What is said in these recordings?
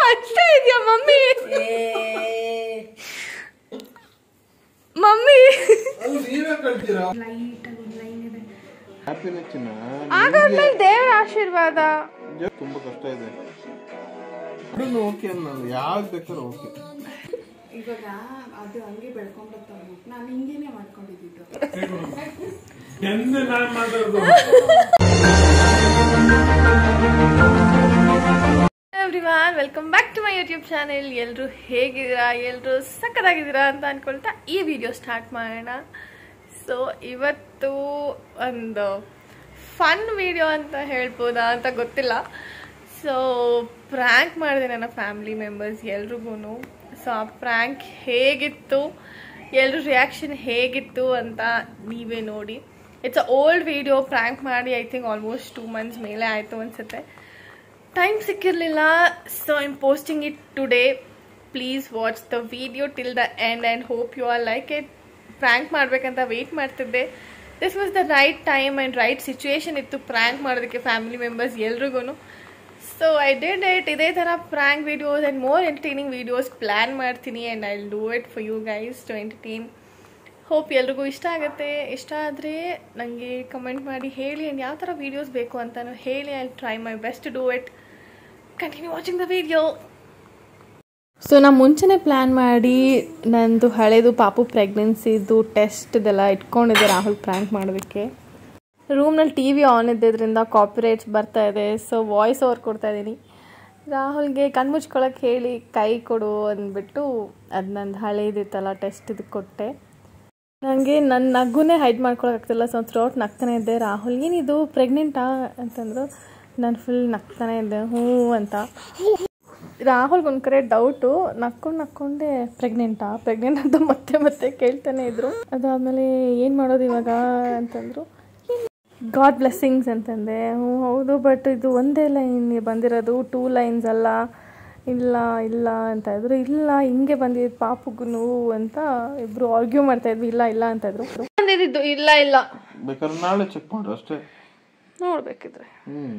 ಅಷ್ಟೇ ಇದೆಯಾ mummy mummy ಅಲ್ಲಿ ನೀವೇ ಕಳ್ತೀರಾ ಲೈಟ್ ಆಗಿ ಒಂದು ಲೈನ್ ಇದೆ ಹ್ಯಾಪಿನೆಸ್ ಚಿನ್ನ ಆಗಾದ್ಮೇಲೆ ದೇವರ ಆಶೀರ್ವಾದ ನಿಮ್ಗೆ ತುಂಬಾ ಕಷ್ಟ ಇದೆ ಅದನ್ನು ಓಕೆ ನಾನು ಯಾವ್ದು ಬೇಕಾದ್ರೂ ಓಕೆ ಇವಾಗ ಅದು ಹಂಗೆ ಬೆಳ್ಕೊಂಡ್ಬರ್ತಾವ ನಾನು ಹಿಂಗೇನೆ ಮಾಡ್ಕೊಂಡಿದ್ದು ಎಂದು ನಾನು ಮಾತಾಡೋದು everyone welcome back to my YouTube channel ಎಲ್ಲರೂ ಹೇಗಿದ್ದೀರಾ ಎಲ್ಲರೂ ಸಕ್ಕತ್ತಾಗಿದ್ದೀರಾ ಅಂತ ಅನ್ಕೊಳ್ತಾ ಈ ವಿಡಿಯೋ ಸ್ಟಾರ್ಟ್ ಮಾಡೋಣ ಸೊ ಇವತ್ತು ಒಂದು ಫನ್ ವಿಡಿಯೋ ಅಂತ ಹೇಳ್ಬೋದಾ ಅಂತ ಗೊತ್ತಿಲ್ಲ ಸೊ ಪ್ರ್ಯಾಂಕ್ ಮಾಡಿದೆ ನನ್ನ ಫ್ಯಾಮಿಲಿ ಮೆಂಬರ್ಸ್ ಎಲ್ರಿಗೂ ಸೊ ಆ ಪ್ರ್ಯಾಂಕ್ ಹೇಗಿತ್ತು ಎಲ್ಲರ ರಿಯಾಕ್ಷನ್ ಹೇಗಿತ್ತು ಅಂತ ನೀವೇ ನೋಡಿ it's a old video prank ಮಾಡಿ I think almost two months ಮೇಲೆ ಆಯಿತು ಅನಿಸುತ್ತೆ ಟೈಮ್ ಸಿಕ್ಕಿರಲಿಲ್ಲ so I'm posting it today please watch the video till the end and hope you are like it prank ಮಾಡಬೇಕಂತ ವೆಯ್ಟ್ ಮಾಡ್ತಿದ್ದೆ this was the right time and right situation ಇತ್ತು prank ಮಾಡೋದಕ್ಕೆ family members ಎಲ್ರಿಗೂ so I did it ಇದೇ ಥರ prank videos and more entertaining videos plan ಮಾಡ್ತೀನಿ and I do it for you guys to entertain hope ಎಲ್ರಿಗೂ ಇಷ್ಟ ಆಗುತ್ತೆ ಇಷ್ಟ ಆದರೆ ನನಗೆ ಕಮೆಂಟ್ ಮಾಡಿ ಹೇಳಿ ಆ್ಯಂಡ್ ಯಾವ ಥರ ವೀಡಿಯೋಸ್ ಬೇಕು ಅಂತಲೂ ಹೇಳಿ I try my best do it continue watching the video so ನಾ ಮುಂಚೆನೇ ಪ್ಲ್ಯಾನ್ ಮಾಡಿ ನಂದು ಹಳೇದು ಪಾಪು ಪ್ರೆಗ್ನೆನ್ಸಿದು ಟೆಸ್ಟ್ದೆಲ್ಲ ಇಟ್ಕೊಂಡಿದ್ದೆ ರಾಹುಲ್ ಪ್ರ್ಯಾಂಕ್ ಮಾಡೋದಕ್ಕೆ ರೂಮ್ನಲ್ಲಿ ಟಿ ವಿ ಆನ್ ಇದ್ದಿದ್ದರಿಂದ ಕಾಪಿರೇಟ್ಸ್ ಬರ್ತಾ ಇದೆ ಸೊ ವಾಯ್ಸ್ ಓವರ್ ಕೊಡ್ತಾ ಇದ್ದೀನಿ ರಾಹುಲ್ಗೆ ಕಣ್ಮುಚ್ಕೊಳಕ್ಕೆ ಹೇಳಿ ಕೈ ಕೊಡು ಅಂದ್ಬಿಟ್ಟು ಅದು ನಂದು ಹಳೇದಿತ್ತಲ್ಲ ಟೆಸ್ಟ್ ಇದಕ್ಕೆ ಕೊಟ್ಟೆ ನನಗೆ ನನ್ನ ನಗುನೇ ಹೈಡ್ ಮಾಡ್ಕೊಳಕ್ಕಾಗ್ತಿಲ್ಲ ಸೊ ಥ್ರೋಟ್ ನಗ್ತಾನೆ ಇದ್ದೆ ರಾಹುಲ್ ಏನಿದು ಪ್ರೆಗ್ನೆಂಟಾ ಅಂತಂದ್ರು ನಾನು ಫುಲ್ ನಗ್ತಾನೆ ಇದ್ದೆ ಹ್ಞೂ ಅಂತ ರಾಹುಲ್ಗೆ ಒಂದು ಕಡೆ ಡೌಟು ನಕ್ಕೊಂಡು ನಕ್ಕೊಂಡೆ ಪ್ರೆಗ್ನೆಂಟಾ ಪ್ರೆಗ್ನೆಂಟ್ ಅಂತ ಮತ್ತೆ ಮತ್ತೆ ಕೇಳ್ತಾನೆ ಇದ್ರು ಅದಾದಮೇಲೆ ಏನು ಮಾಡೋದು ಇವಾಗ ಅಂತಂದರು ಗಾಡ್ ಬ್ಲೆಸ್ಸಿಂಗ್ಸ್ ಅಂತಂದೆ ಹ್ಞೂ ಹೌದು ಬಟ್ ಇದು ಒಂದೇ ಲೈನ್ ಬಂದಿರೋದು ಟೂ ಲೈನ್ಸ್ ಅಲ್ಲ ಇಲ್ಲ ಇಲ್ಲ ಅಂತ ಇದ್ರು ಇಲ್ಲ ಹಿಂಗೆ ಬಂದಿದ್ದು ಪಾಪುಗೂ ಅಂತ ಇಬ್ರು ಆರ್ಗ್ಯೂ ಮಾಡ್ತಾ ಇದ್ವಿ ಇಲ್ಲ ಇಲ್ಲ ಅಂತ ಇದ್ರು ಬಂದಿದ್ದು ಇಲ್ಲ ಇಲ್ಲ ಬೇಕಾದ್ರೆ ನಾಳೆ ಚೆಕ್ ಮಾಡು ಅಷ್ಟೇ ನೋಡ್ಬೇಕಿದ್ರೆ ಹ್ಮ್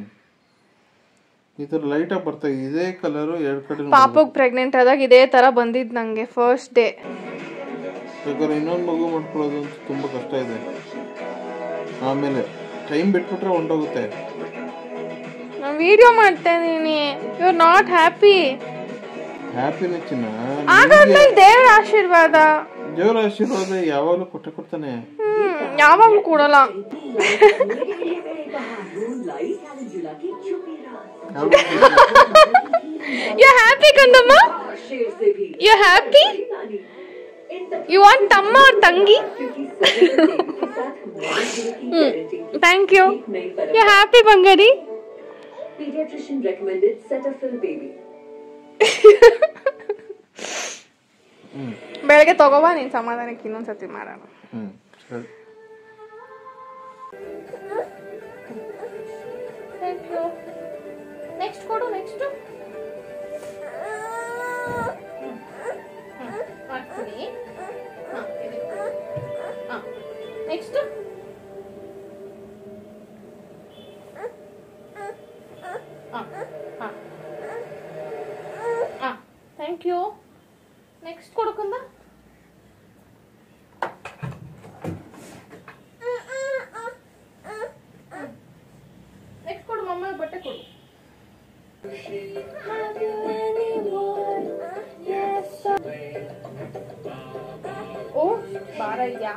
ಈ ಥರ ಲೈಟಾಗಿ ಬರ್ತಾ ಇದೆ. ಇದೇ ಕಲರು ಎರಡು ಕಡೆ ಪಾಪುಗ್ ಪ್ರೆಗ್ನೆಂಟ್ ಆದಾಗ ಇದೇ ತರ ಬಂದಿದ್ದು ನಂಗೆ ಫಸ್ಟ್ ಡೇ ಬೇಕಾದ್ರೆ ಇನ್ನೊಂದು ಮಗು ಮಾಡ್ಕೊಳ್ಳೋದು ಅಂತ ತುಂಬಾ ಕಷ್ಟ ಇದೆ ಆಮೇಲೆ ಟೈಮ್ ಬಿಟ್ಬಿಟ್ರೆ ಹೊಂಟೋಗುತ್ತೆ ನಾನು ವಿಡಿಯೋ ಮಾಡ್ತಾ ಇದೀನಿ you are not happy happiness ಚಿನ್ನ ಆಗಾದ್ಮೇಲೆ ದೇವರ ಆಶೀರ್ವಾದ ದೇವರ ಆಶೀರ್ವಾದ ಯಾವಾಗಲೂ ಕೊಟ್ಟೆ ಕೊಡ್ತಾನೆ ಹ್ಮ್ ಯಾವಾಗ್ಲೂ ಕೊಡಲ್ಲ ಯು ಹ್ಯಾಪಿ ಕಂದಮ್ಮ ಯು ಹ್ಯಾಪಿ ಯು ವಾಂಟ್ ತಮ್ಮ ಅವ್ರ ತಂಗಿ hmm thank you you happy ಬಂಗಾರಿ Pediatrician recommended Cetaphil baby. ಬೆಳಗ್ಗೆ ತಗೋಬಾ ನೀನ್ ಸಮಾಧಾನಕ್ಕೆ ಇನ್ನೊಂದ್ಸತಿ ಮಾಡೋಣ ಹ್ಮ್ ಸರಿ ಥ್ಯಾಂಕ್ ಯು ನೆಕ್ಸ್ಟ್ ಕೊಡು ನೆಕ್ಸ್ಟ್ ಮಾಡ್ತೀನಿ ನೆಕ್ಸ್ಟ್ ಥ್ಯಾಂಕ್ ಯು ನೆಕ್ಸ್ಟ್ ಕೊಡಕಂದ ನೆಕ್ಸ್ಟ್ ಕೊಡು ಮಮ್ಮ ಬಟ್ಟೆ ಕೊಡು ಓ ಬಾರ ಇದೆಯಾ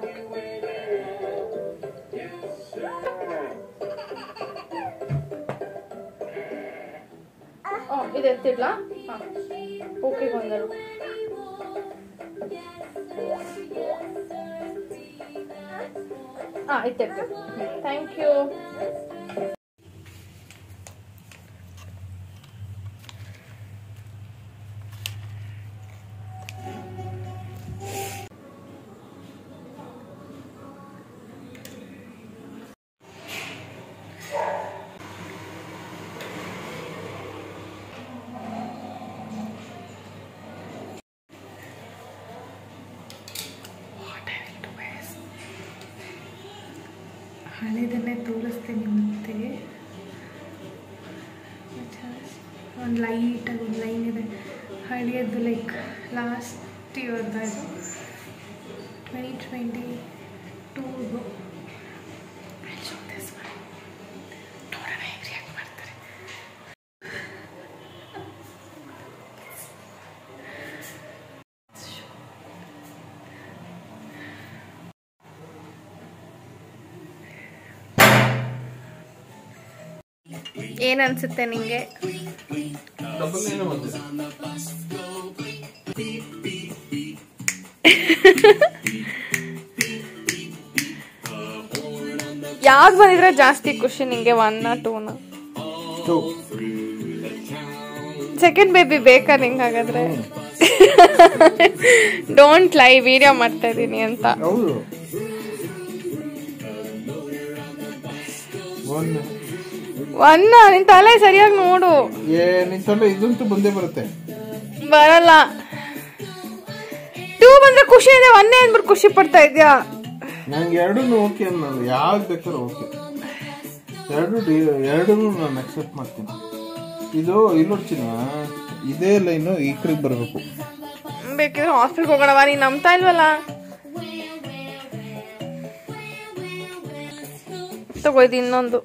ಓ ಇದು ಎತ್ತಿಡ್ಲಾ ಹಾಂ ಓಕೆ ಬಂದರು ಹಾಂ ಇತ್ತೆಟ್ಟು ಥ್ಯಾಂಕ್ ಯು ಹಳೆದನ್ನೇ ತೋರಿಸ್ತೀನಿ ಮತ್ತೆ ಒಂದು ಲೈಟಾಗಿ ಒಂದು ಲೈನ್ ಇದೆ ನಡೆಯೋದು ಲೈಕ್ ಲಾಸ್ಟ್ ಇಯರ್ದ ಇದು ಟ್ವೆಂಟಿ ಟ್ವೆಂಟಿ ಟೂದು ನೋಡೋಣ ಹೇಗೆ ರಿಯಾಕ್ಟ್ ಮಾಡ್ತಾರೆ ಏನ್ ಅನ್ಸುತ್ತೆ ನಿಂಗೆ ಡಬ್ಬಲ್ ಏನೋ ಬಂದಿದೆ ಯಾವ್ದು ಬಂದಿದ್ರೆ ಜಾಸ್ತಿ ಖುಷಿ ನಿಂಗೆ ಒನ್ ಟೂನ ಟು ಸೆಕೆಂಡ್ ಬೇಬಿ ಬೇಕಾ ನಿಂಗೆ ಹಾಗಾದ್ರೆ ಡೋಂಟ್ ಲೈ ವಿಡಿಯೋ ಮಾಡ್ತಾ ಇದ್ದೀನಿ ಅಂತ ಹೌದು ಒನ್ ಒನ್ ನಿನ್ ತಲೆ ಸರಿಯಾಗಿ ನೋಡು ಏ ನಿನ್ ಸಲ ಇದಂತೂ ಬಂದೇ ಬರುತ್ತೆ ಬರಲ್ಲ ಟೂ ಬಂದ್ರೆ ಖುಷಿ ಇದೆ ಒನ್ನೇ ಅಂದ್ಬಿಟ್ಟು ಖುಷಿ ಪಡ್ತಾ ಇದ್ಯಾ ನಂಗೆ ಎರಡೂ ಓಕೆ ಅನ್ನಲ್ಲ ಯಾವ್ದು ಬೇಕಾದ್ರೂ ಓಕೆ ಎರಡು ಎರಡೂ ನಾನು ಅಕ್ಸೆಪ್ಟ್ ಮಾಡ್ತೀನಿ ಇದು ಇಲ್ಲೊಡ್ಚಿನ ಇದೇ ಲೈನು ಈ ಕಡೆಗೆ ಬರಬೇಕು ಬೇಕಿದ್ರೆ ಹಾಸ್ಪಿಟ್ಲ್ಗೆ ಹೋಗೋಣವಾ ನೀನ್ ನಂಬ್ತಾ ಇಲ್ವಲ್ಲ ತಗೋಯ್ದು ಇನ್ನೊಂದು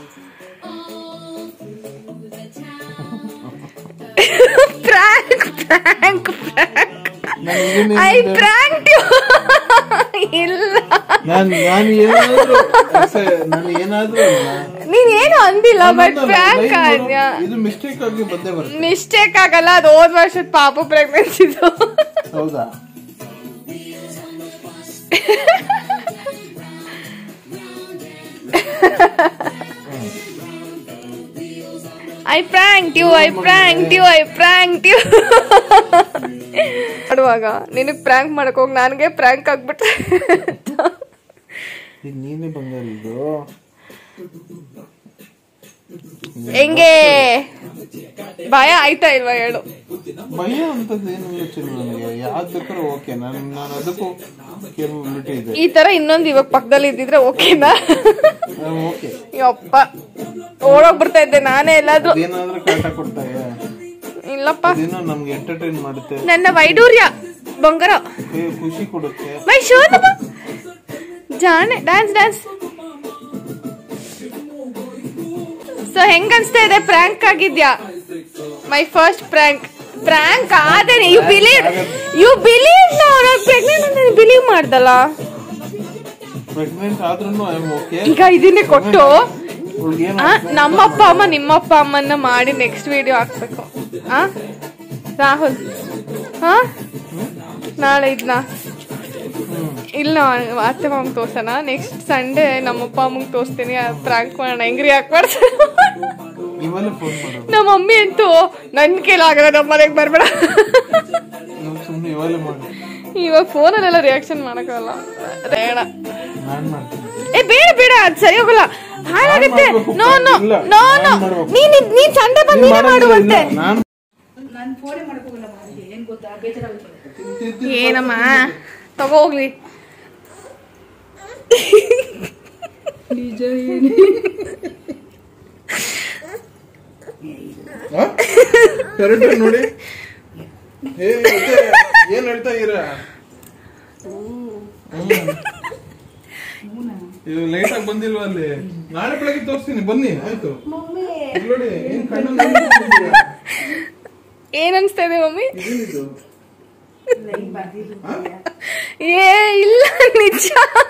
prank prank prank I prank ಇಲ್ಲ ನಾನು ನಾನು ಏನಾದ್ರೂ ನಾನು ಏನಾದ್ರೂ ನೀನ್ ಏನು ಅಂದಿಲ್ಲ ಬಟ್ ಪ್ರಾಂಕ್ ಆದ್ಯಾ ಇದು ಮಿಸ್ಟೇಕ್ ಆಗಿ ಬಂದೇ ಬರುತ್ತೆ ಮಿಸ್ಟೇಕ್ ಆಗಲ್ಲ ಅದು ಹೋದ್ ವರ್ಷದ ಪಾಪು ಪ್ರೆಗ್ನೆನ್ಸಿದು ಹೌದಾ I prank you I prank you I prank you ಮಾಡುವಾಗ ನಿನಗ್ ಪ್ರಾಂಕ್ ಮಾಡಕ್ ಹೋಗಿ ನನಗೆ ಪ್ರಾಂಕ್ ಆಗ್ಬಿಟ್ರೆ ಇದು ನೀನೇ ಬಂಗಾರ ಇದು ಹೆಂಗೆ ಭಯ ಆಯ್ತಾ ಇಲ್ವಾ ಹೇಳು ಭಯ ಅಂತದ್ದು ಏನಿಲ್ಲ ಚಿನ್ನ ನನಗೆ ಯಾವ್ದು ಬೇಕಾದ್ರೂ ಓಕೆ ನಾನು ನಾನು ಅದಕ್ಕೂ ಕೇಪಬಿಲಿಟಿ ಇದೆ ಈ ತರ ಇನ್ನೊಂದು ಇವಾಗ ಪಕ್ಕದಲ್ಲಿ ಇದ್ದಿದ್ರೆ ಓಕೆನಾ ಓಕೆ ಯಪ್ಪ ಓಡೋಗ್ಬಿಡ್ತಾ ಇದ್ದೆ ನಾನೇ ಎಲ್ಲಾದ್ರೂ ಅದೇನಾದ್ರೂ ಕಾಟ ಕೊಡ್ತಾಯ ಇಲ್ಲಪ್ಪ ಅದೇನೋ ನಮ್ಗೆ ಎಂಟರ್ಟೈನ್ ಮಾಡುತ್ತೆ ನನ್ನ ವೈಡೂರ್ಯ ಬಂಗಾರ ಏ, ಖುಷಿ ಕೊಡುತ್ತೆ ಮೈ ಶೋನಮ್ಮ ಜಾಣೆ ಡ್ಯಾನ್ಸ್ ಡ್ಯಾನ್ಸ್ ಸೊ ಹೆಂಗ್ ಅನ್ಸ್ತಾ ಇದೆ ಪ್ರ್ಯಾಂಕ್ ಆಗಿದ್ಯಾ ಮೈ ಫಸ್ಟ್ ಪ್ರ್ಯಾಂಕ್ ಪ್ರ್ಯಾಂಕ್ ಆದ್ರೆ ಯು ಬಿಲೀವ್ ಯು ಬಿಲೀವ್ ನಾವು ಪ್ರೆಗ್ನೆಂಟ್ ಅಂತ ಬಿಲೀವ್ ಮಾಡ್ದಲ್ಲ ಪ್ರೆಗ್ನೆಂಟ್ ಆದ್ರೂ ಐ ಓಕೆ ಈಗ ಇದನ್ನೇ ಕೊಟ್ಟು ಹುಡುಗೇನು ಆ, ನಮ್ಮಪ್ಪ ಅಮ್ಮ ನಿಮ್ಮಪ್ಪ ಅಮ್ಮನ್ನ ಮಾಡಿ ನೆಕ್ಸ್ಟ್ ವಿಡಿಯೋ ಹಾಕ್ಬೇಕು ಆ ರಾಹುಲ್ ಹಾ ನಾಳೆ ಇದನ್ನ ಇಲ್ಲ ಅತ್ತೆ ಮಾಮ್ ತೋರ್ಸೋಣ ನೆಕ್ಸ್ಟ್ ಸಂಡೇ ನಮ್ಮಪ್ಪ ಅಮ್ಮಂಗೆ ತೋರಿಸ್ತೀನಿ ಪ್ರಾಂಕ್ ಮಾಡೋಣ ಹೆಂಗ್ರಿ ಹಾಕ್ಬಾರ್ದು ಇವೆಲ್ಲ ಫೋನ್ ಮಾಡೋದು ನಮ್ಮ ಮಮ್ಮಿ ಅಂತೂ ನನ್ ಕೈಲಾಗಲ್ಲ ನಮ್ಮ ಮನೆಗೆ ಬರ್ಬೇಡ ನಾವು ಸುಮ್ಮನೆ ಇವೆಲ್ಲ ಮಾಡು ಇವಾಗ ಫೋನಲ್ಲೆಲ್ಲ ರಿಯಾಕ್ಷನ್ ಮಾಡಕ್ಕಾಗಲ್ಲ ಬೇಡ ನಾನು ಮಾಡ್ತೀನಿ ಏ ಬೇಡ ಬೇಡ ಅದು ಸರಿ ಹೋಗಲ್ಲ ಹಾಳಾಗುತ್ತೆ ಮಾಡ್ಬೇಕು. ನೋ ನೋ ಇಲ್ಲ, ನೋ ನೋ ನಾನ್ ಮಾಡ್ಬೇಕು. ನೀನ್ ಇದ್- ನೀನ್ ಸಂಡೆ ಬಂದು ನೀನೇ ಮಾಡುವಂತೆ ನಾನು ನಾನು ಫೋನೇ ಮಾಡ್ಕೋಗಲ್ಲ ಮಾಡಿದೆ ಏನು ಗೊತ್ತಾ ಬೇಜಾರಾಗುತ್ತೆ ಏನಮ್ಮ ತಗೋ ಹೋಗ್ಲಿ ನಿಜ ಏನು ಕರೆಕ್ಟ್ ನೋಡಿ ಏ ಅದೇ, ಏನ್ ಹೇಳ್ತಾ ಇರ ಇದು ಲೈಟ್ ಆಗಿ ಬಂದಿಲ್ವಾ ಅಲ್ಲಿ ನಾಳೆ ಬೆಳಗ್ಗೆ ತೋರಿಸ್ತೀನಿ ಬನ್ನಿ ಆಯ್ತು ಇಲ್ಲಿ ನೋಡಿ ಏನ್ ಕಣ್ಣಲ್ಲಿ ನೀರ್ ಬಂದಿದ್ಯಾ? ಏನ್ ಅನ್ಸ್ತಾ ಇದೆ ಮಮ್ಮಿ ಇದೇನಿದು? ಏ ಇಲ್ಲ ನಿಜ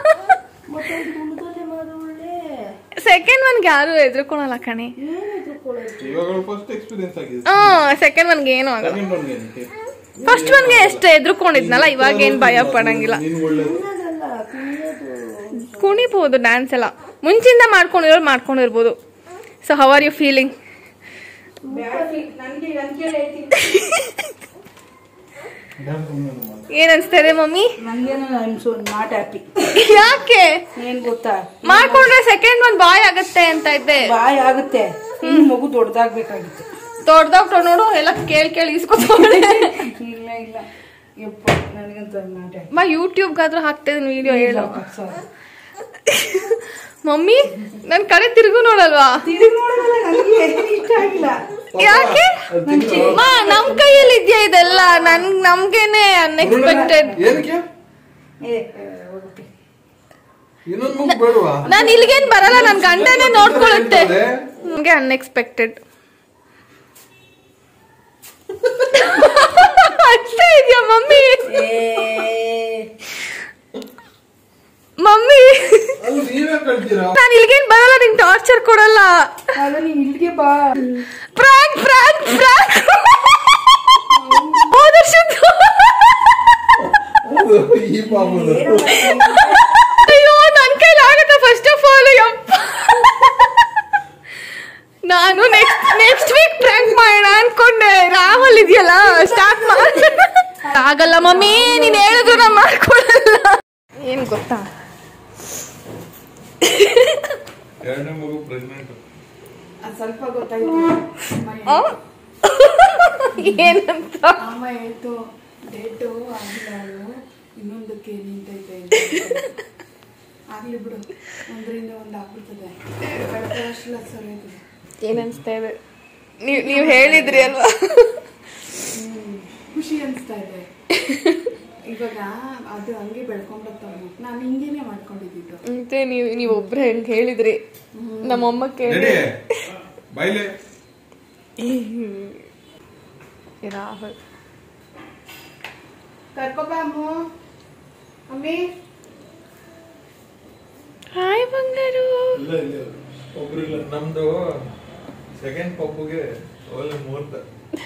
ಸೆಕೆಂಡ್ ಒನ್ಗೆ ಯಾರು ಎದ್ರುಕೊಳಲ್ಲ ಕಣೆ ಇವಾಗ ಫಸ್ಟ್ ಎಕ್ಸ್ಪೀರಿಯನ್ಸ್ ಆಗಿದೆ ಹ್ಮ್ ಸೆಕೆಂಡ್ ಒನ್ಗೆ ಏನು ಆಗಲ್ಲ ಸೆಕೆಂಡ್ ಒನ್ಗೆ ಏನಕ್ಕೆ? ಫಸ್ಟ್ ಒನ್ಗೆ ಎಷ್ಟು ಎದ್ರುಕೊಂಡಿದ್ನಲ್ಲ ಇವಾಗ ಏನ್ ಭಯ ಪಡಂಗಿಲ್ಲ ನೀನ್ ಒಳ್ಳೇದು ಕುಣಿಬಹುದು ಡ್ಯಾನ್ಸ್ ಎಲ್ಲ ಮುಂಚಿಂದ ಮಾಡ್ಕೊಂಡಿರೋರು ಮಾಡ್ಕೊಂಡಿರ್ಬೋದು so how are you feeling ನನಗೆ ನನ್ನ ಕೇಳಿ ಹೇಳ್ತೀನಿ ಏನ್ ಅನ್ಸ್ತಾ ಇದೆ ಮಮ್ಮಿ ನನಗೇನು I am so not happy ಯಾಕೆ ಏನು ಗೊತ್ತಾ ಮಾಡ್ಕೊಂಡ್ರೆ ಸೆಕೆಂಡ್ ಒನ್ ಬಾಯ್ ಆಗತ್ತೆ ಅಂತ ಇದ್ದೆ ಬಾಯ್ ಆಗುತ್ತೆ ಇನ್ನು ಮಗು ದೊಡ್ಡದಾಗ್ಬೇಕಾಗಿತ್ತು ದೊಡ್ಡದಾಗ್ತ ನೋಡು ಎಲ್ಲ ಕೇಳಿ ಕೇಳಿ ಇಸ್ಕೊತೋಳೆ ಇಲ್ಲ ಇಲ್ಲ ಯಪ್ಪ ನನಗಂತ ನಾಟ್ ಹ್ಯಾಪಿ ಮಾ ಯೂಟ್ಯೂಬ್ಗಾದ್ರೂ ಹಾಕ್ತಿದ್ದೀನಿ ವಿಡಿಯೋ ಹೇಳು ಮಮ್ಮಿ ನನ್ ಕಡೆ ತಿರುಗು ನೋಡಲ್ವಾ ತಿರುಗಿ ನೋಡೋದಲ್ಲ ನನಗೆ ಇಷ್ಟ ಆಗಿಲ್ಲ ಯಾಕೆ ಮಾ ನಮ್ ಕೈಯಲ್ಲಿ ಇದೆಯಾ ಇದೆಲ್ಲ ನನ್ ನಮ್ಗೇನೆ ಅನ್ಎಕ್ಸ್ಪೆಕ್ಟೆಡ್ ಏನಕ್ಕೆ ಏ ಹೋಗುತ್ತೆ ಇನ್ನೊಂದು ಮಗು ಬೇಡವಾ ನಾನ್ ಇಲ್ಲಿಗೇನ್ ಬರಲ್ಲ ನನ್ ಗಂಡನೇ ನೋಡ್ಕೊಳುತ್ತೆ ಅದೇ. ನಮ್ಗೆ ಅನ್ಎಕ್ಸ್ಪೆಕ್ಟೆಡ್ ಅಷ್ಟೇ ಇದೆಯಾ ಮಮ್ಮಿ ಮಮ್ಮಿ ಅದು ನೀವೇ ಕಳ್ತೀರಾ ನಾನ್ ಇಲ್ಲಿಗೇನ್ ಬರಲ್ಲ ನಿಂಗೆ ಟಾರ್ಚರ್ ಕೊಡಲ್ಲ ಅಲ್ಲ ನೀನ್ ಇಲ್ಲಿಗೆ ಬಾ ಪ್ರಾಂಕ್ ಪ್ರಾಂಕ್ ಪ್ರಾಂಕ್ ಹೋದ ವರ್ಷದ್ದು ಅದು ಈ ಪಾಪದು ಅಯ್ಯೋ ನನ್ ಕೈಲಿ ಆಗತ್ತ ಫಸ್ಟ್ ಆಫ್ ಆಲ್ ಯಪ್ಪ ನಾನು ನೆಕ್ಸ್ಟ್ ನೆಕ್ಸ್ಟ್ ವೀಕ್ ಪ್ರ್ಯಾಂಕ್ ಮಾಡೋಣ ಅನ್ಕೊಂಡೆ ರಾಹುಲ್ ಇದೆಯಲ್ಲ ಸ್ಟಾರ್ಟ್ ಮಾಡಿ ಆಗಲ್ಲ ಮಮ್ಮಿ ನೀನ್ ಹೇಳಿದ್ರು ನಾ ಮಾಡ್ಕೊಳಲ್ಲ ಏನ್ ಗೊತ್ತಾ ಎರಡನೇ ಮಗು ಪ್ರೆಗ್ನೆಂಟ್ ಅದ್ ಸ್ವಲ್ಪ ಗೊತ್ತಾಯ್ತು ಅಮ್ಮ ಆ? ಏನಂತ ಅಮ್ಮ ಹೇಳ್ತು ಡೇಟು ಆಗಿಲ್ಲ ಅವಳು ಇನ್ನೊಂದಕ್ಕೆ ನಿಂತೈತೆ ಆಗ್ಲಿ ಬಿಡು ಒಂದರಿಂದ ಒಂದು ಆಗ್ಬಿಡ್ತದೆ ಕಳೆದ ವರ್ಷ ಸರಿ ಆಯ್ತದೆ ಏನ್ ಅನ್ಸ್ತಾ ಇದೆ ನೀವ್ ನೀವ್ ಹೇಳಿದ್ರಿ ಅಲ್ವಾ ಹ್ಮ್. ಖುಷಿ ಅನಿಸ್ತಾ ಇದೆ ಇವಾಗ ಅದು ಹಂಗೆ ಬೆಳ್ಕೊಂಡತ್ತವ ನಾನು ಹಿಂಗೇನೆ ಮಾಡ್ಕೊಂಡಿದ್ದು ಮತ್ತೆ ನೀವ್ ನೀವ್ ಒಬ್ರೆ ಹೆಂಗ್ ಹೇಳಿದ್ರಿ ನಮ್ಮಮ್ಮ ಕೇಳಿ ರೆಡಿ ಬೈಲೆ ರಾಹುಲ್ ಕರ್ಕೊಬ ಅಮ್ಮ ಅಮ್ಮಿ ಹಾಯ್ ಬಂಗಾರು ಇಲ್ಲ ಇಲ್ಲ ಒಬ್ರಿಲ್ಲ ನಮ್ದು ಸೆಕೆಂಡ್ ಪಪ್ಪುಗೆ ಒಳ್ಳೆ ಮುಹೂರ್ತ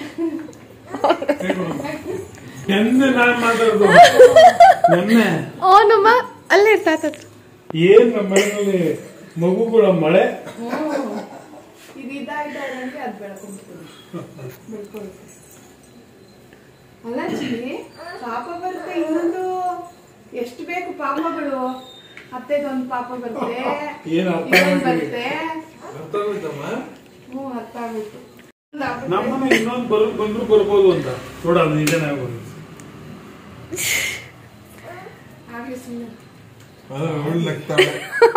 ನೆನ್ನೆ ನಾನ್ ಮಾತಾಡೋದು ನೆನ್ನೆ ಓ ನಮ್ಮ ಅಲ್ಲೇ ತಾತ ಏನ್ ನಮ್ಮ ಮನೆಯಲ್ಲಿ ಮಗುಗಳ ಮಳೆ ಇದು ಇದಾಯ್ತಾದಂಗೆ ಅದು ಬೆಳ್ಕೊಂಡ್ಬಿಡ್ತದೆ ಬೆಳ್ಕೊಳುತ್ತೆ ಅಲ್ಲ ಚಿನ್ನಿ ಪಾಪ ಬರುತ್ತೆ ಇನ್ನೊಂದು ಎಷ್ಟು ಬೇಕು ಪಾಪಗಳು ಅತ್ತೆದೊಂದು ಪಾಪ ಬರುತ್ತೆ ಏನ್ ಅರ್ಥ ಇನ್ನೊಂದು ಆಗ್ತಿಲ್ಲ. ಬರುತ್ತೆ ಅರ್ಥ ಆಗೋಯ್ತಮ್ಮ ಹ್ಞೂ ಅರ್ಥ ಆಗುತ್ತೆ ಒಂದು ಆಗ್ಬಿಡುತ್ತೆ. ನಮ್ಮನೆ ಇನ್ನೊಂದು ಬರ್ ಬಂದ್ರು ಬರ್ಬೋದು ಅಂತ ನೋಡ ಅದು ನಿಜನೇ ಆಗೋದು ಆಗ್ಲಿ ಸುಮ್ಮನೆ ಅದು ಅವಳು ನಗ್ತಾಳೆ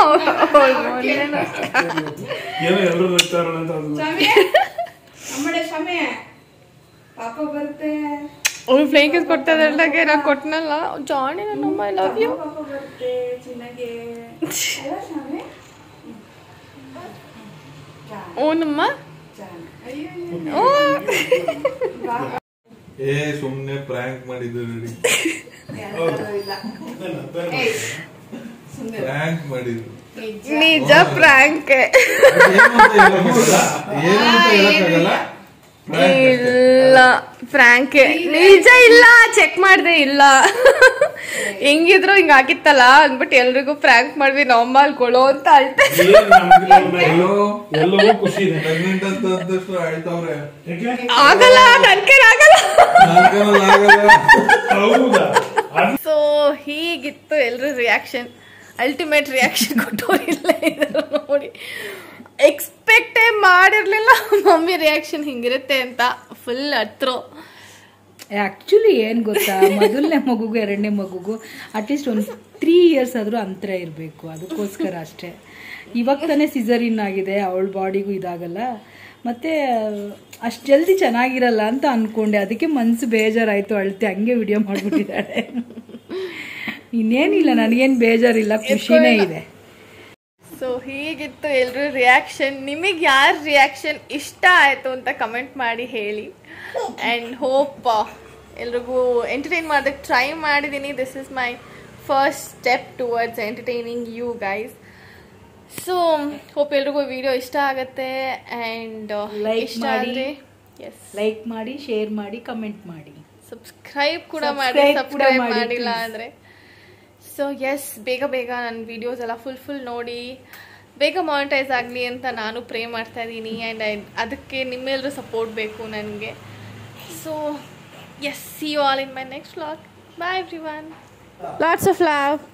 ಏನೋ ಎಲ್ಲರೂ ನಗ್ತಾರಣ ಅಂತ ಅದು ಸ್ವಾಮಿ ಅಮ್ಮಡೆ ಸ್ವಾಮಿ ಪಾಪ ಬರುತ್ತೆ ಅವ್ಳು ಫ್ಲೈಕ್ ಕೊಡ್ತಾ ಇದ್ದಾಗೆ ನಾ ಕೊಟ್ನಲ್ಲ ಜಾಣಿ ನನ್ನಮ್ಮ ಐ ಲವ್ ಯು ಪಾಪ ಬರುತ್ತೆ ಚೆನ್ನಾಗೆ ಅಲ್ಲ ಸ್ವಾಮಿ ಜಾಣ, ಓ ನಮ್ಮ ಜಾಣ. ಅಯ್ಯೋ ಓ ಏ ಸುಮ್ನೆ ಪ್ರಾಂಕ್ ಮಾಡಿದ್ದು ನೋಡಿ ಯಾರು ಇಲ್ಲ ಏಯ್, ಸುಮ್ನೆ ಇರು. ಪ್ರಾಂಕ್ ಮಾಡಿದ್ರು ನಿಜ. ನಿಜ ಪ್ರಾಂಕ್ ಏನು ಅಂತ ಹೇಳಕ್ಕಾಗಲ್ಲ ಏನು ಅಂತ ಹೇಳಕ್ಕಾಗಲ್ಲ prank ಅಷ್ಟೇ. ಇಲ್ಲ ಫ್ರಾಂಕ್ ನಿಜ ಇಲ್ಲ ಚೆಕ್ ಮಾಡ್ದೆ ಇಲ್ಲ ಹೆಂಗಿದ್ರು ಹಿಂಗ ಆಗಿತ್ತಲ್ಲ ಅಂದ್ಬಿಟ್ಟು ಎಲ್ರಿಗೂ ಫ್ರಾಂಕ್ ಮಾಡ್ವಿ ನಾರ್ಮಲ್ ಕೊಡೋ ಅಂತ ಅಳ್ತೆ ಏನ್ ನಮ್ಗಿಲ್ಲ ಅವ್ನ ಎಲ್ಲೋ ಎಲ್ಲವೂ ಖುಷಿ ಇದೆ ಪ್ರೆಗ್ನೆಂಟ್ ಅಂತ ಅಂದಷ್ಟು ಆಯ್ತವ್ರೆ ಯಾಕೆ ಆಗಲ್ಲ ನನ್ ಕೈಲಿ ಆಗಲ್ಲ ನಾಲ್ಕರಲ್ಲಿ ಆಗಲ್ಲ ಹೌದಾ ಅದ್ ಸೊ ಹೀಗಿತ್ತು ಎಲ್ರ ರಿಯಾಕ್ಷನ್ ಅಲ್ಟಿಮೇಟ್ ರಿಯಾಕ್ಷನ್ ಕೊಟ್ಟೋರಿಲ್ಲ ಇದ್ರು ನೋಡಿ ಎಕ್ಸ್ಪೆಕ್ಟೇ ಮಾಡಿರ್ಲಿಲ್ಲ ಮಮ್ಮಿ ರಿಯಾಕ್ಷನ್ ಹಿಂಗಿರುತ್ತೆ ಅಂತ ಫುಲ್ ಹತ್ರೋ ಆ್ಯಕ್ಚುಲಿ ಏನು ಗೊತ್ತಾ ಮೊದಲನೇ ಮಗುಗೂ ಎರಡನೇ ಮಗುಗೂ ಅಟ್ಲೀಸ್ಟ್ ಒಂದು ತ್ರೀ ಇಯರ್ಸ್ ಆದರೂ ಅಂತರ ಇರಬೇಕು ಅದಕ್ಕೋಸ್ಕರ ಅಷ್ಟೇ ಇವಾಗ ತಾನೇ ಸಿಸರಿನ್ ಆಗಿದೆ ಅವಳ ಬಾಡಿಗೂ ಇದಾಗಲ್ಲ ಮತ್ತು ಅಷ್ಟು ಜಲ್ದಿ ಚೆನ್ನಾಗಿರಲ್ಲ ಅಂತ ಅಂದ್ಕೊಂಡೆ ಅದಕ್ಕೆ ಮನಸ್ಸು ಬೇಜಾರಾಯಿತು ಅಳ್ತೆ ಹಂಗೆ ವಿಡಿಯೋ ಮಾಡಿಬಿಟ್ಟಿದ್ದಾಳೆ ಇನ್ನೇನಿಲ್ಲ ನನಗೇನು ಬೇಜಾರಿಲ್ಲ ಖುಷಿನೇ ಇದೆ ಸೊ ಹೀಗಿತ್ತು ಎಲ್ರ ರಿಯಾಕ್ಷನ್ ನಿಮಗೆ ಯಾರ ರಿಯಾಕ್ಷನ್ ಇಷ್ಟ ಆಯಿತು ಅಂತ ಕಮೆಂಟ್ ಮಾಡಿ ಹೇಳಿ ಆ್ಯಂಡ್ ಹೋಪ್ ಎಲ್ರಿಗೂ ಎಂಟರ್ಟೈನ್ ಮಾಡೋದಕ್ಕೆ ಟ್ರೈ ಮಾಡಿದ್ದೀನಿ this is my first step towards entertaining you guys so hope ಎಲ್ರಿಗೂ ವಿಡಿಯೋ ಇಷ್ಟ ಆಗುತ್ತೆ ಆ್ಯಂಡ್ Like ಇಷ್ಟ ಮಾಡಿ. ಆದರೆ ಎಸ್ ಲೈಕ್ ಮಾಡಿ ಶೇರ್ ಮಾಡಿ ಕಮೆಂಟ್ ಮಾಡಿ ಸಬ್ಸ್ಕ್ರೈಬ್ ಕೂಡ ಮಾಡಿ Subscribe ಕೂಡ ಸಬ್ಸ್ಕ್ರೈಬ್ ಮಾಡಿ, ಮಾಡಿಲ್ಲ please. ಅಂದರೆ ಸೊ ಎಸ್ ಬೇಗ ಬೇಗ ನನ್ನ ವಿಡಿಯೋಸ್ ಎಲ್ಲ ಫುಲ್ ಫುಲ್ ನೋಡಿ ಬೇಗ ಮಾನಿಟೈಸ್ ಆಗಲಿ ಅಂತ ನಾನು ಪ್ರೇ ಮಾಡ್ತಾ ಇದ್ದೀನಿ ಆ್ಯಂಡ್ ಅದಕ್ಕೆ ನಿಮ್ಮೆಲ್ಲರೂ ಸಪೋರ್ಟ್ ಬೇಕು ನನಗೆ so yes see you all in my next vlog bye everyone lots of love